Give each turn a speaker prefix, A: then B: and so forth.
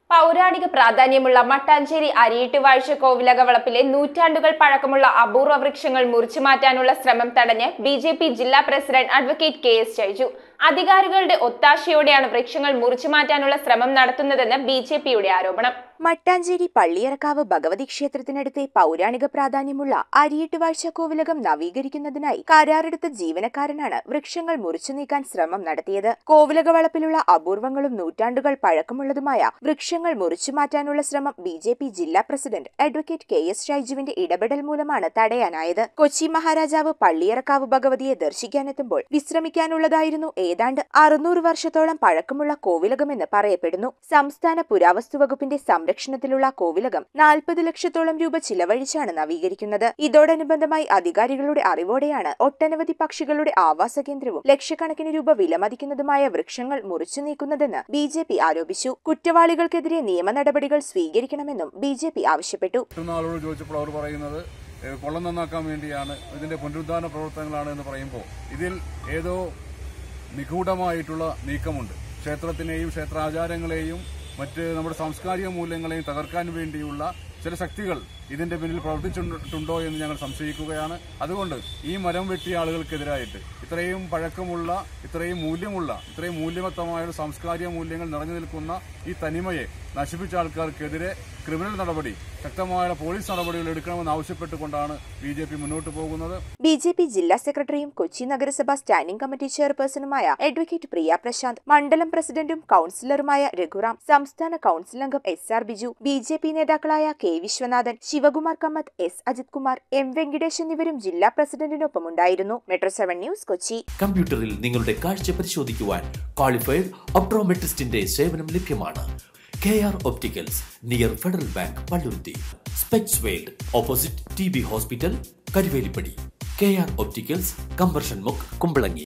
A: പൗരാണിക പ്രാധാന്യമുള്ള മട്ടാഞ്ചേരി അരിയിട്ട് വാഴ്ച കോവിലകവളപ്പിലെ നൂറ്റാണ്ടുകൾ പഴക്കമുള്ള അപൂർവ വൃക്ഷങ്ങൾ മുറിച്ചു മാറ്റാനുള്ള ശ്രമം തടഞ്ഞ് ബി ജെ പി ജില്ലാ president advocate K S Shaiju അധികാരികളുടെ ഒത്താശയോടെയാണ് വൃക്ഷങ്ങൾ മുറിച്ചു മാറ്റാനുള്ള ശ്രമം നടത്തുന്നതെന്ന് ബി ജെ പിയുടെ ആരോപണം
B: മട്ടാഞ്ചേരി പള്ളിയറക്കാവ് ഭഗവതി ക്ഷേത്രത്തിനടുത്തെ പൗരാണിക പ്രാധാന്യമുള്ള അരിയിട്ടുവാഴ്ച കോവിലകം നവീകരിക്കുന്നതിനായി കരാറെടുത്ത ജീവനക്കാരനാണ് വൃക്ഷങ്ങൾ മുറിച്ചു നീക്കാൻ ശ്രമം നടത്തിയത് കോവിലക വളപ്പിലുള്ള അപൂർവങ്ങളും നൂറ്റാണ്ടുകൾ പഴക്കമുള്ളതുമായ വൃക്ഷങ്ങൾ മുറിച്ചു മാറ്റാനുള്ള ശ്രമം ബി ജെ പി ജില്ലാ പ്രസിഡന്റ് അഡ്വക്കേറ്റ് കെ എസ് ഷൈജുവിന്റെ ഇടപെടൽ മൂലമാണ് തടയാനായത് കൊച്ചി മഹാരാജാവ് പള്ളിയറക്കാവ് ഭഗവതിയെ ദർശിക്കാനെത്തുമ്പോൾ വിശ്രമിക്കാനുള്ളതായിരുന്നു ഏതാണ്ട് അറുന്നൂറ് വർഷത്തോളം പഴക്കമുള്ള കോവിലകമെന്ന് പറയപ്പെടുന്നു സംസ്ഥാന പുരാവസ്തു വകുപ്പിന്റെ സംരക്ഷണത്തിലുള്ള കോവിലകം നാൽപ്പത് ലക്ഷത്തോളം രൂപ ചിലവഴിച്ചാണ് നവീകരിക്കുന്നത് ഇതോടനുബന്ധമായി അധികാരികളുടെ അറിവോടെയാണ് ഒട്ടനവധി പക്ഷികളുടെ ആവാസ കേന്ദ്രവും ലക്ഷക്കണക്കിന് രൂപ വിലമതിക്കുന്നതുമായ വൃക്ഷങ്ങൾ മുറിച്ചു നീക്കുന്നതെന്ന് ബി ജെ പി ആരോപിച്ചു കുറ്റവാളികൾക്കെതിരെ നിയമ നടപടികൾ സ്വീകരിക്കണമെന്നും ബി ജെ പി ആവശ്യപ്പെട്ടു
C: മറ്റൊന്നാളോട് ചോദിച്ചപ്പോൾ അവർ പറയുന്നത് ഏഹ്, കൊള്ളം നന്നാക്കാൻ വേണ്ടിയാണ് ഇതിന്റെ പുനരുദ്ധാരണ പ്രവർത്തനങ്ങളാണ് എന്ന് പറയുമ്പോൾ ഇതിൽ ഏതോ നിഗൂഢമായിട്ടുള്ള നീക്കമുണ്ട് ക്ഷേത്രത്തിനെയും ക്ഷേത്രാചാരങ്ങളെയും മറ്റ് നമ്മുടെ സാംസ്കാരിക മൂല്യങ്ങളെയും തകർക്കാൻ വേണ്ടിയുള്ള ചില ശക്തികൾ ഇതിന്റെ പിന്നിൽ പ്രവർത്തിച്ചിട്ടുണ്ടോ എന്ന് ഞങ്ങൾ സംശയിക്കുകയാണ് അതുകൊണ്ട് ഈ മരം വെട്ടിയ ആളുകൾക്കെതിരായിട്ട് ഇത്രയും പഴക്കമുള്ള ഇത്രയും മൂല്യമുള്ള ഇത്രയും മൂല്യവത്തമായ ഒരു സാംസ്കാരിക മൂല്യങ്ങൾ നിറഞ്ഞു നിൽക്കുന്ന ഈ തനിമയെ നശിപ്പിച്ച ആൾക്കാർക്കെതിരെ ക്രിമിനൽ നടപടി ശക്തമായ പോലീസ് നടപടികൾ എടുക്കണമെന്ന് ആവശ്യപ്പെട്ടുകൊണ്ടാണ് ബി ജെ പി മുന്നോട്ട് പോകുന്നത്
B: ബി ജെ പി ജില്ലാ സെക്രട്ടറിയും കൊച്ചി നഗരസഭ സ്റ്റാൻഡിംഗ് കമ്മിറ്റി ചെയർപേഴ്സണുമായ അഡ്വക്കേറ്റ് പ്രിയ പ്രശാന്ത് മണ്ഡലം പ്രസിഡന്റും കൌൺസിലറുമായ രഘുറാം സംസ്ഥാന കൌൺസിൽ അംഗം S R Biju B J P നേതാക്കളായ K Viswanathan Sivakumar Kammath S Ajith Kumar M Venkitesh എന്നിവരും ജില്ലാ പ്രസിഡന്റിനൊപ്പമുണ്ടായിരുന്നു മെട്രോ സെവൻ ന്യൂസ് കൊച്ചി
D: കമ്പ്യൂട്ടറിൽ നിങ്ങളുടെ കാഴ്ച പരിശോധിക്കുവാൻ ക്വാളിഫൈഡ് ഒപ്ട്രോമെട്രിസ്റ്റിന്റെ സേവനം ലഭ്യമാണ് K R opticals near Federal Bank Palluruthy specs world opposite T B hospital Karuvelippady K R opticals കമ്പർഷൻ മുക്ക് കുമ്പളങ്ങി